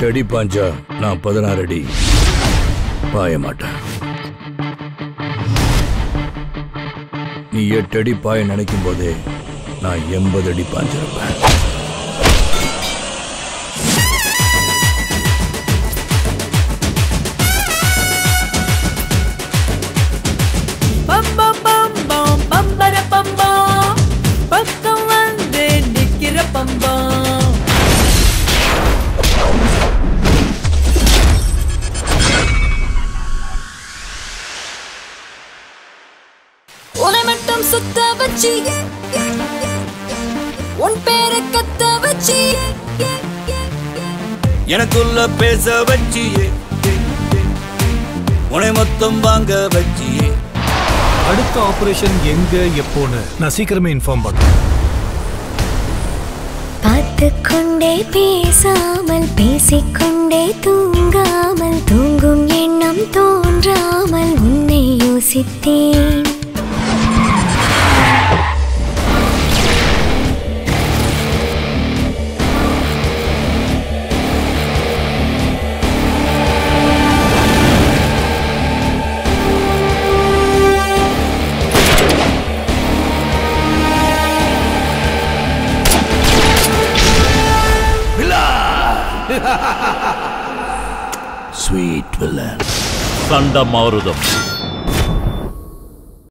எட்டு அடி பாஞ்சா நான் பதினாறு அடி பாய மாட்டேன் நீ எட்டு அடி பாய நினைக்கும் போதே நான் எண்பது அடி பாஞ்சிருப்பேன் பம் பம் பம் பம் பம்பர பம்பம் பக்கம் வந்து நிக்கிற பம்பம் உன்னை மட்டும் சுத்த வச்சு உன் பேரை கத்த வச்சு எனக்குள்ள பேச வச்சியே உன்னை மொத்தம் வாங்க வச்சியே அடுத்த ஆபரேஷன் எங்க எப்போன்னு நான் சீக்கிரமே இன்ஃபார்ம் பண்றேன் பார்த்து கொண்டே பேசாமல் பேசிக்கொண்டே தூங்காமல் தூங்கும் எண்ணம் தோன்றாமல் உன்னை யோசித்தேன் ஸ்வீட் வில்லன் சண்டமாருதம்